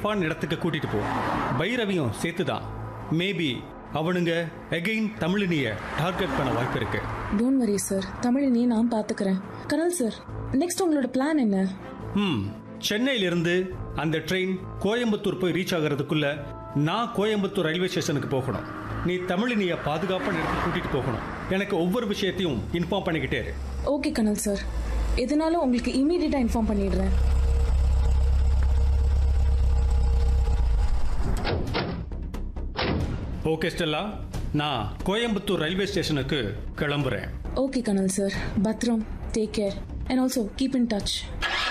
சேஃபான இடத்துக்கு கூட்டிட்டு போ பைரவியும் சேர்த்து தான் மேபி அவனுங்க எகைன் தமிழினிய டார்கெட் பண்ண வாய்ப்பு இருக்கு டோன்ட் வரி சார் தமிழினியை நான் பார்த்துக்கிறேன் கனல் சார் நெக்ஸ்ட் உங்களோட பிளான் என்ன ம் சென்னையிலிருந்து அந்த ட்ரெயின் கோயம்புத்தூர் போய் ரீச் ஆகிறதுக்குள்ள நான் கோயம்புத்தூர் ரயில்வே ஸ்டேஷனுக்கு போகணும் நீ தமிழினிய பாதுகாப்பான இடத்துக்கு கூட்டிட்டு போகணும் எனக்கு ஒவ்வொரு விஷயத்தையும் இன்ஃபார்ம் பண்ணிக்கிட்டே இரு ஓகே கனல் சார் எதனாலும் உங்களுக்கு இமீடியட்டாக இன்ஃபார்ம் பண்ணிடுறேன் ஓகே ஸ்டெல்லா நான் கோயம்புத்தூர் ரயில்வே ஸ்டேஷனுக்கு கிளம்புறேன் ஓகே கனல் சார் பத்ரம் take care and also keep in touch